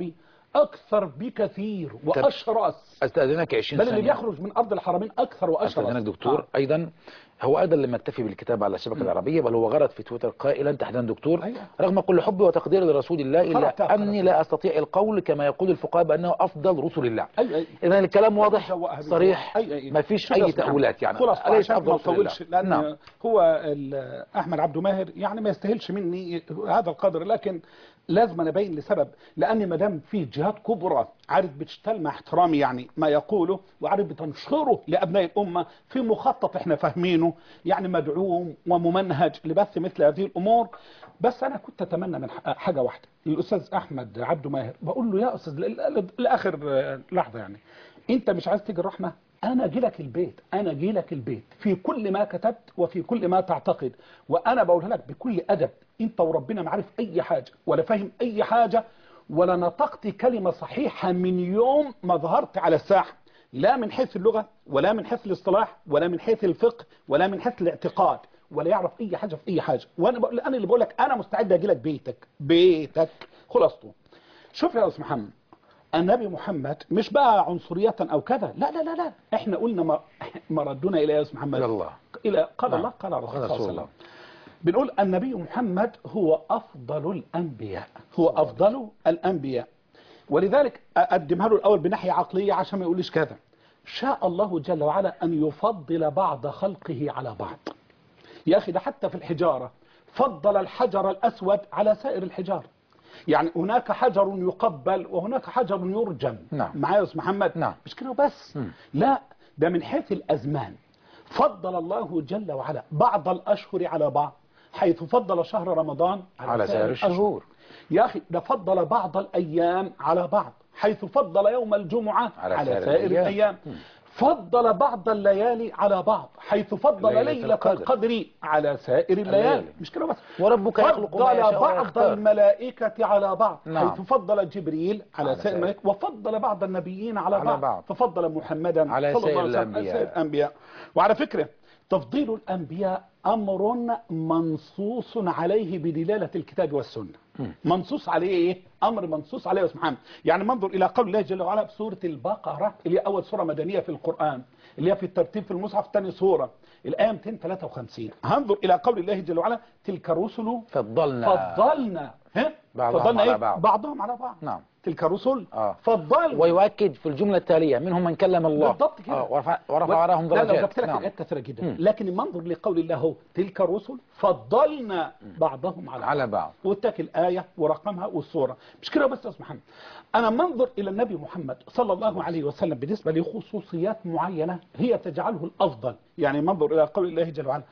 اكثر بكثير واشرس استاذنك 20 بل اللي ثانيه بيخرج من ارض الحرمين اكثر واشرس استاذنك دكتور آه. ايضا هو ايضا لما اتفي بالكتاب على الشبكه العربيه بل هو غرد في تويتر قائلا تحديدا دكتور أيوة. رغم كل حبي وتقديري لرسول الله قرأتها، الا قرأتها. اني لا استطيع القول كما يقول الفقهاء بانه افضل رسل الله أي أي. اذا الكلام واضح جوقها بالجوق. صريح أي أي. ما فيش شوف اي يا أستاذ تاويلات يعني خلاص ليس عشان افضل ما رسل الله نطولش لان نعم هو ال- احمد عبد ماهر يعني ما يستاهلش مني هذا القدر لكن لازم أنا ابين لسبب لان ما دام في جهات كبرى عارف بتشتغل مع احترامي يعني ما يقوله وعارف بتنشره لابناء الامه في مخطط احنا فاهمينه يعني مدعوم وممنهج لبث مثل هذه الامور بس انا كنت اتمنى من ح- حاجه واحده الاستاذ احمد عبد ماهر بقول له يا استاذ ل- ل- لاخر آه، لحظه يعني انت مش عايز تيجي الرحمه انا اجي لك البيت انا اجي لك البيت في كل ما كتبت وفي كل ما تعتقد وانا بقولها لك بكل ادب انت وربنا ما عارف اي حاجه ولا فاهم اي حاجه ولا نطقت كلمه صحيحه من يوم ما ظهرت على الساحه لا من حيث اللغه ولا من حيث الاصطلاح ولا من حيث الفقه ولا من حيث الاعتقاد ولا يعرف اي حاجه في اي حاجه وانا بقول انا اللي بقول لك انا مستعد اجي لك بيتك بيتك خلاصته شوف يا استاذ محمد النبي محمد مش بقى عنصرية أو كذا لا لا لا لا احنا قلنا ما- مردنا إلى يا أستاذ محمد إلى الله. إلى قال نعم. الله قال رسول وقال الله صلى رسول الله عليه الله. وسلم بنقول النبي محمد هو أفضل الأنبياء هو أفضل الأنبياء ولذلك أقدمها له الأول بناحية عقلية عشان ما يقوليش كذا شاء الله جل وعلا أن يفضل بعض خلقه على بعض يا أخي ده حتى في الحجارة فضل الحجر الأسود على سائر الحجار يعني هناك حجر يقبل وهناك حجر يرجم نعم. معايا يا أستاذ محمد نعم. مش كده بس مم. لا ده من حيث الأزمان فضل الله جل وعلا بعض الأشهر على بعض حيث فضل شهر رمضان على سائر الشهور يا أخي ده فضل بعض الأيام على بعض حيث فضل يوم الجمعة على على, سائر سائر, الأيام. الأيام فضل بعض الليالي على بعض حيث فضل ليلة ليلة, القدر. القدر على سائر الليالي الليالي. مش كده بس وربك يخلق ما فضل يشاء بعض ويختار. الملائكة على بعض نعم. حيث فضل جبريل على, على سائر سائر. الملائكة وفضل بعض النبيين على, على بعض. بعض. ففضل محمدا على صلى سائر الله عليه وسلم على الأنبياء. سائر الأنبياء وعلى فكرة تفضيل الأنبياء أمر منصوص عليه بدلالة الكتاب والسنة منصوص عليه إيه؟ أمر منصوص عليه سبحانه يعني منظر إلى قول الله جل وعلا في سورة البقرة اللي هي أول سورة مدنية في القرآن اللي هي في الترتيب في المصحف ثاني سورة الآية 253 هنظر إلى قول الله جل وعلا تلك الرسل فضلنا فضلنا ها بعضهم فضلنا على إيه؟ بعض. بعضهم على بعض نعم تلك الرسل آه. فضلنا ويؤكد في الجملة التالية منهم من كلم الله بالضبط كده آه ورفع, ورفع لهم لا لو درجات جبت لك نعم. الآيات كثيرة جدا مم. لكن المنظر لقول الله هو تلك الرسل فضلنا بعضهم على على بعض واتك الآية ورقمها والصورة مش كده بس يا أستاذ محمد أنا منظر إلى النبي محمد صلى الله عليه وسلم بالنسبة لخصوصيات معينة هي تجعله الأفضل يعني منظر إلى قول الله جل وعلا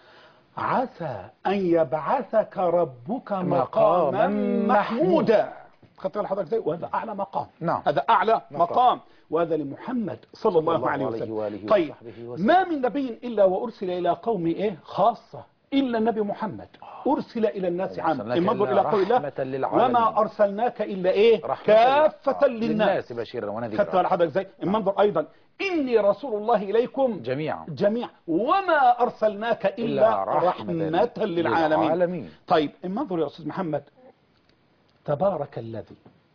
عسى أن يبعثك ربك مقاما مقاما محمودا خدت بالك حضرتك ازاي وهذا أعلى مقام نعم. هذا أعلى مقام. مقام وهذا لمحمد صلى الله, الله عليه عليه وسلم وآله طيب وصحبه وسلم. ما من نبي إلا وأرسل إلى قوم إيه خاصة إلا النبي محمد أرسل إلى الناس عامة أرسلناك المنظر إلا إلى قول الله رحمة للعالمين. وما أرسلناك إلا إيه رحمة كافة لل- للناس بشيرا خدت ونذيرا على حضرتك ازاي المنظر أيضا إني رسول الله إليكم جميعا جميعا وما أرسلناك إلا إلا رحمة رحمة للعالمين للعالمين. طيب المنظر يا أستاذ محمد تبارك الذي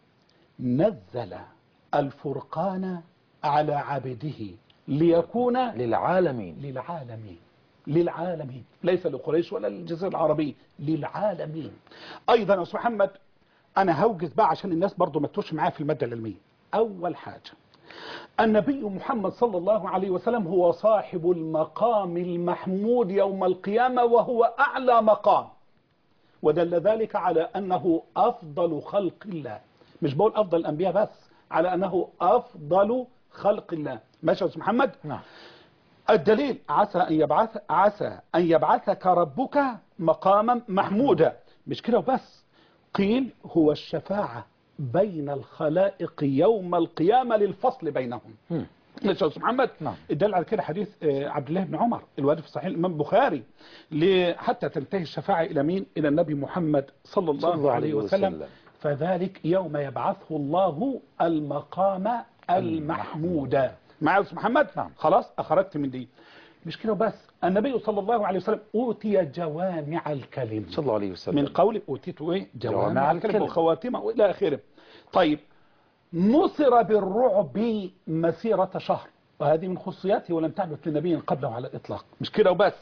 نزل الفرقان على عبده ليكون للعالمين للعالمين للعالمين ليس لقريش ولا للجزيرة العربية للعالمين أيضا يا أستاذ محمد أنا هوجز بقى عشان الناس برضو ما تتوش معايا في المادة العلمية أول حاجة النبي محمد صلى الله عليه وسلم هو صاحب المقام المحمود يوم القيامة وهو أعلى مقام ودل ذلك على أنه أفضل خلق الله مش بقول أفضل الأنبياء بس على أنه أفضل خلق الله ماشي يا أستاذ محمد نعم الدليل عسى أن يبعث عسى أن يبعثك ربك مقاما محمودا مش كده وبس قيل هو الشفاعة بين الخلائق يوم القيامة للفصل بينهم مم. ماشي يا أستاذ محمد نعم. الدل على كده حديث آه، عبد الله بن عمر الوارد في صحيح الإمام البخاري ل- حتى تنتهي الشفاعة إلى مين إلى النبي محمد صلى الله, صلى الله عليه عليه وسلم, وسلم. فذلك يوم يبعثه الله المقام المحمود معايا يا أستاذ محمد نعم. خلاص أخرجت من دي مش كده بس النبي صلى الله عليه وسلم أوتي جوامع الكلم صلى الله عليه وسلم من قول أوتيت إيه جوامع جوامع الكلم الكلم. وخواتمه وإلى آخره طيب نصر بالرعب مسيرة شهر وهذه من خصوصياته ولم تحدث لنبي قبله على الإطلاق مش كده وبس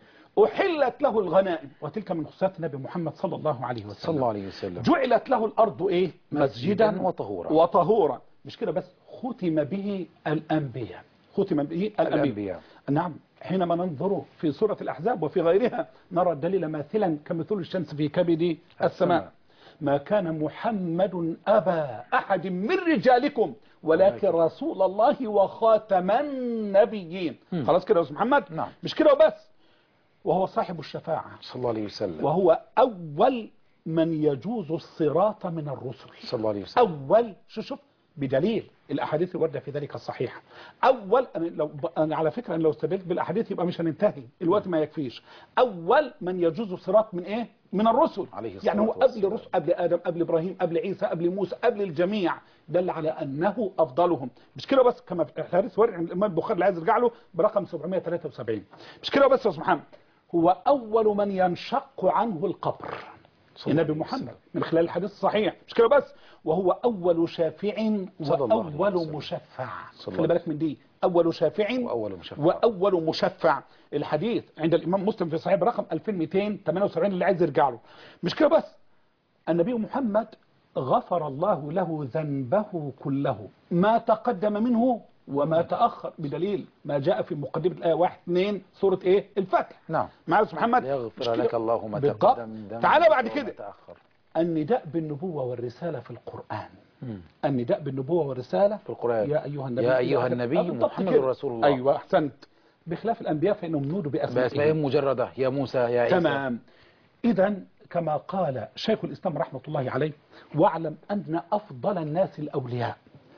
أحلت له الغنائم وتلك من خصوصيات النبي محمد صلى الله عليه وسلم صلى الله عليه وسلم جعلت له الأرض إيه مسجدا مسجداً وطهورا. وطهورا مش كده بس ختم به الأنبياء ختم به الأنبياء الأنبياء نعم حينما ننظر في سورة الأحزاب وفي غيرها نرى الدليل ماثلا كمثل الشمس في كبد السماء ما كان محمد أبا أحد من رجالكم ولكن رسول الله وخاتم النبيين مم. خلاص كده يا أستاذ محمد نعم. مش كده وبس وهو صاحب الشفاعة صلى الله عليه وسلم وهو أول من يجوز الصراط من الرسل صلى الله عليه وسلم أول شوف شوف بدليل الأحاديث الواردة في ذلك الصحيحة أول أنا لو أنا على فكرة أنا لو استدلت بالأحاديث يبقى مش هننتهي الوقت ما يكفيش أول من يجوز الصراط من إيه؟ من الرسل عليه الصلاة يعني هو قبل والسلام. الرسل قبل آدم قبل إبراهيم قبل عيسى قبل موسى قبل الجميع دل على أنه أفضلهم مش كده بس كما في الحديث وارد عند الإمام البخاري اللي عايز يرجع له برقم 773 مش كده بس يا أستاذ محمد هو أول من ينشق عنه القبر صلى النبي الله عليه محمد من خلال الحديث الصحيح مش كده بس وهو أول شافع صلى الله عليه وأول وسلم. مشفع صلى خلي الله بالك من دي أول شافع وأول مشفع. وأول مشفع الحديث عند الإمام مسلم في صحيح برقم 2278 اللي عايز يرجع له مش كده بس النبي محمد غفر الله له ذنبه كله ما تقدم منه وما تأخر بدليل ما جاء في مقدمة الآية 1 2 سورة إيه الفتح نعم معاذ أستاذ محمد مش ليغفر كده؟ لك الله ما بالضبط. تقدم من ذنبك تعالى بعد وما كده تأخر النداء بالنبوة والرسالة في القرآن مم. النداء بالنبوة والرسالة في القرآن يا أيها النبي يا أيها إلى آخر- النبي آه، بالضبط محمد كده. رسول الله. أيوة أحسنت بخلاف الأنبياء فإنهم نودوا بأسمائهم بأسمائهم مجردة يا موسى يا عيسى تمام إذا كما قال شيخ الإسلام رحمة الله عليه واعلم أن أفضل الناس الأولياء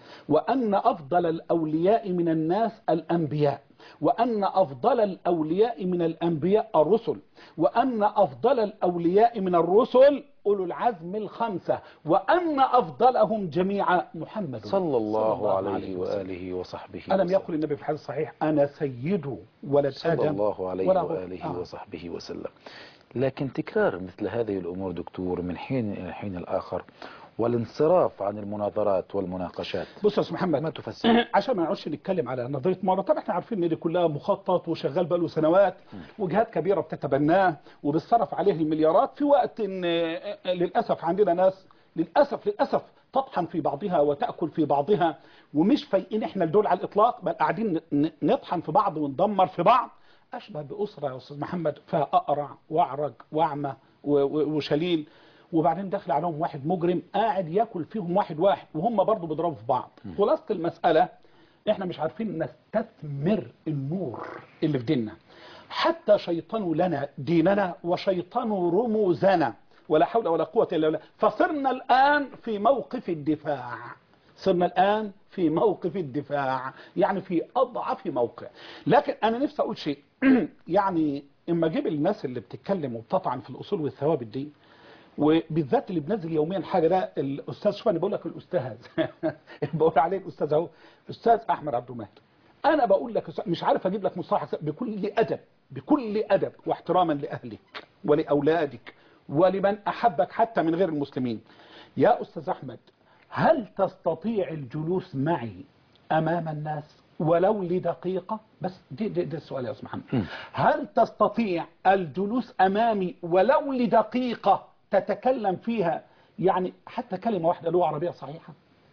وأن أفضل الأولياء من الناس الأنبياء وأن أفضل الأولياء من الأنبياء الرسل وأن أفضل الأولياء من الرسل أولو العزم الخمسة وأن أفضلهم جميعا محمد صلى الله عليه وسلم. وآله وصحبه ألم وسلم. يقل النبي في الحديث الصحيح أنا سيد ولد صلى آدم الله عليه ولا غير. وآله آه. وصحبه وسلم لكن تكرار مثل هذه الأمور دكتور من حين إلى حين الآخر والانصراف عن المناظرات والمناقشات بص يا أستاذ محمد ما تفسر عشان ما نقعدش نتكلم على نظريه مره طبعا احنا عارفين ان دي كلها مخطط وشغال بقاله سنوات وجهات كبيره بتتبناه وبتصرف عليه المليارات في وقت ان آه، للاسف عندنا ناس للاسف للاسف تطحن في بعضها وتاكل في بعضها ومش فايقين احنا دول على الاطلاق بل قاعدين ن- نطحن في بعض وندمر في بعض اشبه باسره يا استاذ محمد فيها اقرع واعرج واعمى و- و- وشليل وبعدين داخل عليهم واحد مجرم قاعد ياكل فيهم واحد واحد وهم برضه بيضربوا في بعض خلاصه المساله احنا مش عارفين نستثمر النور اللي في ديننا حتى شيطنوا لنا ديننا وشيطنوا رموزنا ولا حول ولا قوة إلا بالله فصرنا الآن في موقف الدفاع صرنا الآن في موقف الدفاع يعني في أضعف موقع لكن أنا نفسي أقول شيء يعني إما أجيب الناس اللي بتتكلم وبتطعن في الأصول والثوابت دي وبالذات اللي بنزل يوميا حاجه ده الاستاذ شوف انا بقول لك الاستاذ بقول عليه الاستاذ اهو استاذ احمد عبد المهدي انا بقول لك أستاذ- مش عارف اجيب لك مصطلح بكل ادب بكل ادب واحتراما لاهلك ولاولادك ولمن احبك حتى من غير المسلمين يا استاذ احمد هل تستطيع الجلوس معي امام الناس ولو لدقيقة بس دي, دي, دي السؤال يا أستاذ محمد هل تستطيع الجلوس أمامي ولو لدقيقة تتكلم فيها يعني حتى كلمة واحدة لغة عربية صحيحة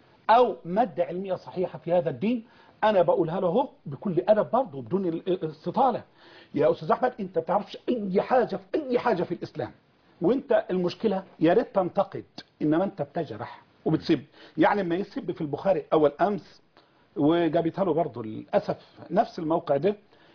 أو مادة علمية صحيحة في هذا الدين أنا بقولها له هو بكل أدب برضه بدون ال- الاستطالة يا أستاذ أحمد أنت ما بتعرفش أي حاجة في أي حاجة في الإسلام وأنت المشكلة يا ريت تنتقد إنما أنت بتجرح وبتسب يعني ما يسب في البخاري أول أمس وجابتها له برضه للأسف نفس الموقع ده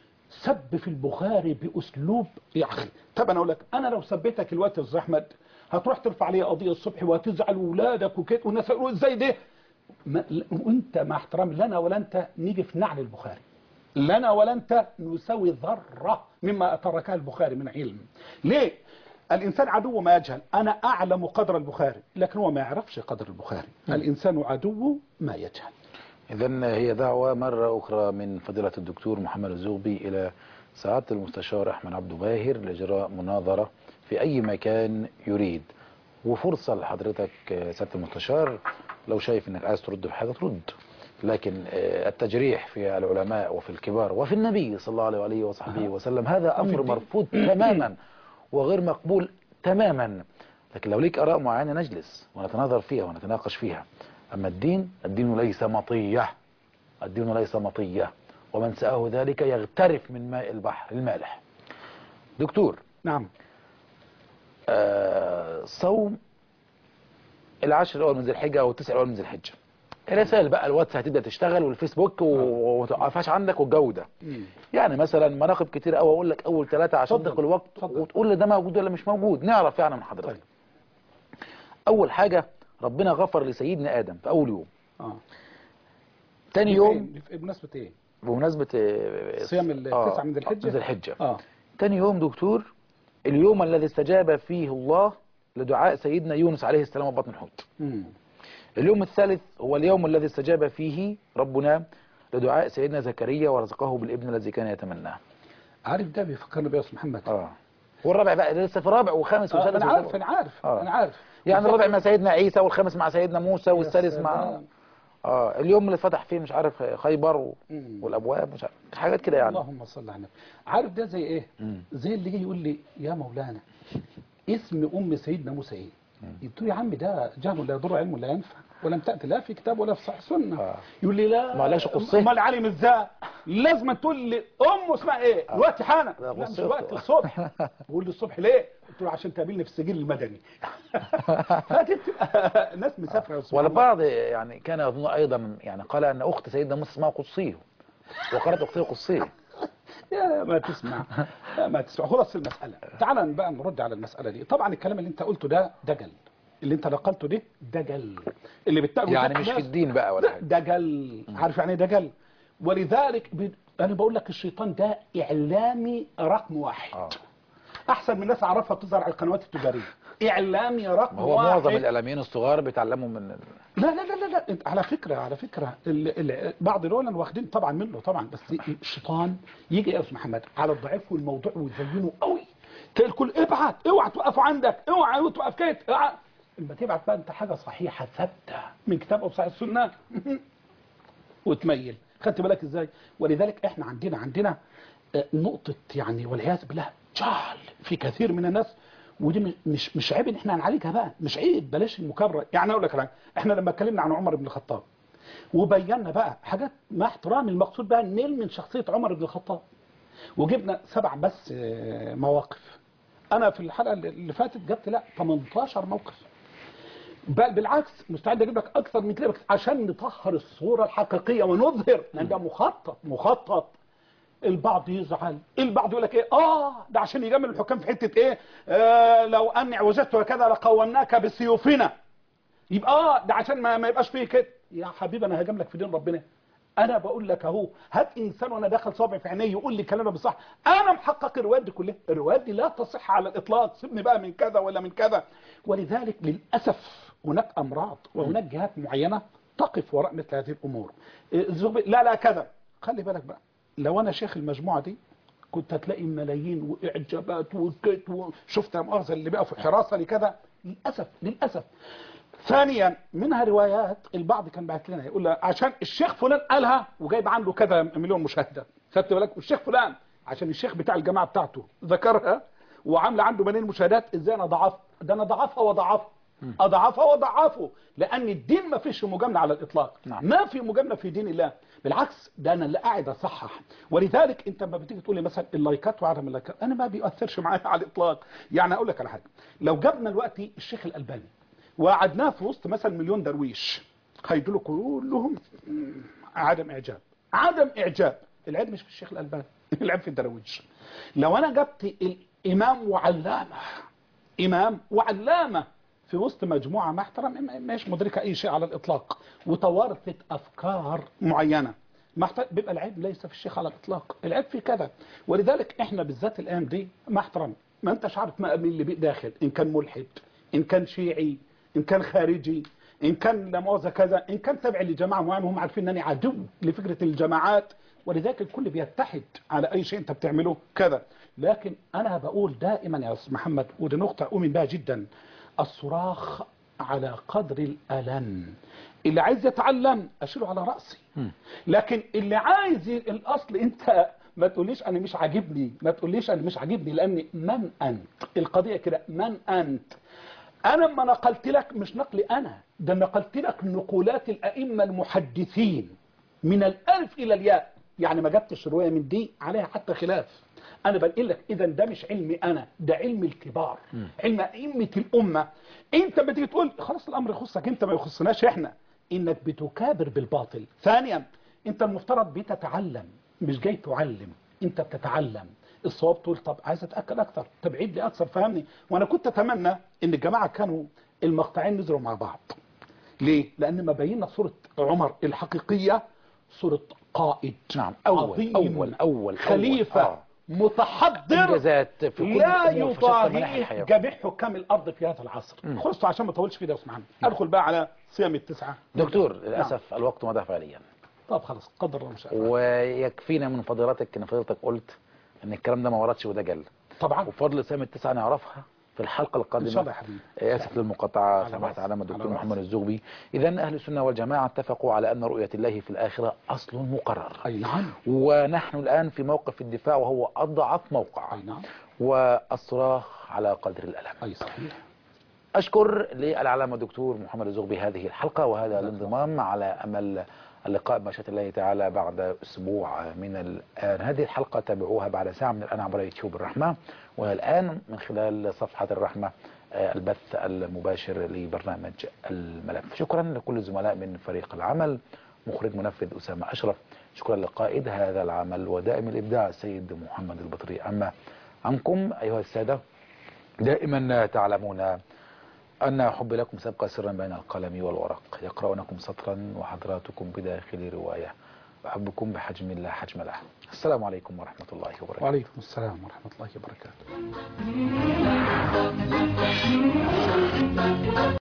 سب في البخاري بأسلوب يا أخي طب أنا أقول لك أنا لو سبيتك الوقت يا أستاذ أحمد هتروح ترفع عليا قضية الصبح وهتزعل ولادك وكده والناس يقولوا إزاي ده ما وانت مع احترام لنا ولا انت نيجي في نعل البخاري لنا ولا انت نساوي ذرة مما تركها البخاري من علم ليه الإنسان عدو ما يجهل أنا أعلم قدر البخاري لكن هو ما يعرفش قدر البخاري الإنسان عدو ما يجهل إذا هي دعوة مرة أخرى من فضيلة الدكتور محمد الزغبي إلى سعادة المستشار أحمد عبد باهر لإجراء مناظرة في أي مكان يريد وفرصة لحضرتك آه، سعادة المستشار لو شايف انك عايز ترد في حاجه ترد لكن آه، التجريح في العلماء وفي الكبار وفي النبي صلى الله عليه وآله وصحبه أها. وسلم هذا امر الدين. مرفوض تماما وغير مقبول تماما لكن لو ليك اراء معينه نجلس ونتناظر فيها ونتناقش فيها اما الدين الدين ليس مطيه الدين ليس مطيه ومن سأه ذلك يغترف من ماء البحر المالح دكتور نعم آه، صوم العشر الاول من ذي الحجه او التسع الاول من ذي الحجه الرسائل بقى الواتس هتبدا تشتغل والفيسبوك و- وما توقفهاش عندك والجوده مم. يعني مثلا مناقب كتير قوي اقول لك اول ثلاثه عشان اتفضل، تدخل الوقت اتفضل. وتقول لي ده موجود ولا مش موجود نعرف يعني من حضرتك طيب. اول حاجه ربنا غفر لسيدنا ادم في اول يوم اه تاني يوم في- بمناسبة ايه؟ بمناسبه آه، صيام التسعة من ذي الحجة؟ ذي الحجه اه تاني يوم دكتور اليوم الذي استجاب فيه الله لدعاء سيدنا يونس عليه السلام بطن الحوت مم. اليوم الثالث هو اليوم الذي استجاب فيه ربنا لدعاء سيدنا زكريا ورزقه بالابن الذي كان يتمناه عارف ده بيفكرني بيه يا استاذ محمد اه والرابع بقى لسه في رابع وخامس آه وسادس انا عارف وسابع. انا عارف آه. انا عارف يعني الرابع مع سيدنا عيسى والخامس مع سيدنا موسى والسادس يا مع سلام. اه اليوم اللي فتح فيه مش عارف خيبر و... مم. والابواب مش عارف حاجات كده يعني اللهم صل على النبي عارف ده زي ايه مم. زي اللي يجي يقول لي يا مولانا اسم ام سيدنا موسى ايه قلت له يا عم ده جهل لا يضر علم لا ينفع ولم تأتي لا في كتاب ولا في صحيح سنة آه. يقول لي لا ما قالكش قصيه. امال علم ازاي لازم تقول لي امه اسمها ايه دلوقتي حالا لا، لا مش قصته. وقت الصبح بقول لي الصبح ليه قلت له عشان تقابلني في السجل المدني فدي بتبقى ناس مسافره سبحان الله. والبعض يعني كان يظن ايضا يعني قال ان اخت سيدنا موسى اسمها قصيه وقالت اختي قصيه يا ما تسمع لا ما تسمع خلاص المسألة تعال بقى نرد على المسألة دي طبعا الكلام اللي انت قلته ده دجل اللي انت نقلته ده دجل اللي بتقول يعني مش في الدين بقى ولا حاجه دجل عارف يعني ايه دجل ولذلك ب... انا بقول لك الشيطان ده اعلامي رقم واحد آه. احسن من الناس اعرفها بتظهر على القنوات التجاريه اعلامي رقم ما هو واحد معظم الاعلاميين الصغار بيتعلموا من ال... لا لا لا لا, لا. انت على فكرة على فكرة ال ال بعض دول واخدين طبعا منه طبعا بس الشيطان يجي يا استاذ محمد على الضعيف والموضوع ويزينه قوي تلاقي الكل ابعت اوعى توقفوا عندك اوعى توقف كده اوعى اما تبعت بقى انت حاجة صحيحة ثابتة من كتاب او صحيح السنة وتميل خدت بالك ازاي ولذلك احنا عندنا عندنا آه، نقطة يعني والعياذ بالله جهل في كثير من الناس ودي م- مش مش عيب ان احنا نعالجها بقى مش عيب بلاش المكابره يعني اقول لك على حاجة. احنا لما اتكلمنا عن عمر بن الخطاب وبينا بقى حاجات مع احترام المقصود بقى نيل من شخصيه عمر بن الخطاب وجبنا سبع بس آه، مواقف انا في الحلقه اللي- اللي فاتت جبت لا 18 موقف بل بالعكس مستعد اجيب لك اكثر من كده بس عشان نطهر الصوره الحقيقيه ونظهر ان ده مخطط مخطط البعض يزعل البعض يقول لك ايه اه ده عشان يجمل الحكام في حته ايه آه لو اني وجدت وكذا لقومناك بسيوفنا يبقى اه ده عشان ما, ما يبقاش فيه كده يا حبيبي انا هجاملك في دين ربنا انا بقول لك اهو هات انسان وانا داخل صابع في عينيه يقول لي كلامه بصح انا محقق الروايات دي كلها الروايات دي لا تصح على الاطلاق سيبني بقى من كذا ولا من كذا ولذلك للاسف هناك امراض وهناك جهات معينه تقف وراء مثل هذه الامور إيه، الزغبي لا لا كذا خلي بالك بقى لو انا شيخ المجموعه دي كنت هتلاقي ملايين واعجابات وكت وشفت يا مؤاخذه اللي بقى في حراسه لكذا للاسف للاسف ثانيا منها روايات البعض كان بعت لنا يقول لها عشان الشيخ فلان قالها وجايب عنده كذا مليون مشاهده خدت بالك والشيخ فلان عشان الشيخ بتاع الجماعه بتاعته ذكرها وعامله عنده ملايين مشاهدات ازاي انا ضعف ده انا ضعفها وضعفها اضعفها وضعفه لان الدين ما فيش مجامله على الاطلاق نعم. ما في مجامله في دين الله بالعكس ده انا اللي قاعد اصحح ولذلك انت لما بتيجي تقول لي مثلا اللايكات وعدم اللايكات انا ما بيأثرش معايا على الاطلاق يعني اقول لك على حاجه لو جبنا دلوقتي الشيخ الالباني وقعدناه في وسط مثلا مليون درويش هيدوا كلهم مم، عدم اعجاب عدم اعجاب العيب مش في الشيخ الالباني العيب في الدرويش لو انا جبت الامام وعلامه امام وعلامه في وسط مجموعه مع احترام م- مش مدركه اي شيء على الاطلاق وتوارثت افكار معينه مع احترام- بيبقى العيب ليس في الشيخ على الاطلاق العيب في كذا ولذلك احنا بالذات الايام دي مع احترام ما انتش عارف ما مين اللي بي- داخل ان كان ملحد ان كان شيعي ان كان خارجي ان كان لا مؤاخذه كذا ان كان تابع لجماعه معينه هم عارفين انني عدو لفكره الجماعات ولذلك الكل بيتحد على اي شيء انت بتعمله كذا لكن انا بقول دائما يا استاذ محمد ودي نقطه اؤمن بها جدا الصراخ على قدر الالم اللي عايز يتعلم اشيله على راسي لكن اللي عايز ي- الاصل انت ما تقوليش انا مش عاجبني ما تقوليش انا مش عاجبني لان من انت القضيه كده من انت انا لما نقلت لك مش نقلي انا ده نقلت لك نقولات الائمه المحدثين من الالف الى الياء يعني ما جبتش روايه من دي عليها حتى خلاف انا بنقل لك اذا ده مش علمي انا ده علم الكبار علم ائمه الامه انت ما تيجي تقول خلاص الامر يخصك انت ما يخصناش احنا انك بتكابر بالباطل ثانيا انت المفترض بتتعلم مش جاي تعلم انت بتتعلم الصواب تقول طب عايز اتاكد اكتر طب عيد لي اكثر فهمني وانا كنت اتمنى ان الجماعه كانوا المقطعين نزلوا مع بعض ليه لان ما بينا صوره عمر الحقيقيه صوره قائد نعم أول عظيم أول أول خليفه أول. آه. متحضر إنجازات في كل لا الأمور في شتى مناحي يضاهيه الحياة. جميع حكام الارض في هذا العصر خلص عشان ما اطولش في ده اسمعني ادخل بقى على صيام التسعه دكتور للأسف الوقت مضى فعليا طب خلاص قدر الله ما شاء الله ويكفينا من فضيلتك ان فضيلتك قلت ان الكلام ده ما وردش وده جل طبعا وفضل سامي التسعة نعرفها في الحلقة القادمة ان شاء الله يا حبيبي آسف للمقاطعة على سمحت رأسي. علامة على الدكتور رأسي. محمد الزغبي إذا أهل السنة والجماعة اتفقوا على أن رؤية الله في الآخرة أصل مقرر اي نعم ونحن الآن في موقف الدفاع وهو أضعف موقع اي نعم والصراخ على قدر الألم اي صحيح أشكر للعلامة الدكتور محمد الزغبي هذه الحلقة وهذا الانضمام على أمل اللقاء بمشيئة الله تعالى بعد أسبوع من الآن هذه الحلقة تابعوها بعد ساعة من الآن عبر يوتيوب الرحمة والآن من خلال صفحة الرحمة آه، البث المباشر لبرنامج الملف شكرا لكل الزملاء من فريق العمل مخرج منفذ أسامة أشرف شكرا لقائد هذا العمل ودائم الإبداع السيد محمد البطري أما عنكم أيها السادة دائما تعلمون أن حب لكم سبق سرا بين القلم والورق يقرأونكم سطرا وحضراتكم بداخل رواية أحبكم بحجم لا حجم له السلام عليكم ورحمة الله وبركاته وعليكم السلام ورحمه الله وبركاته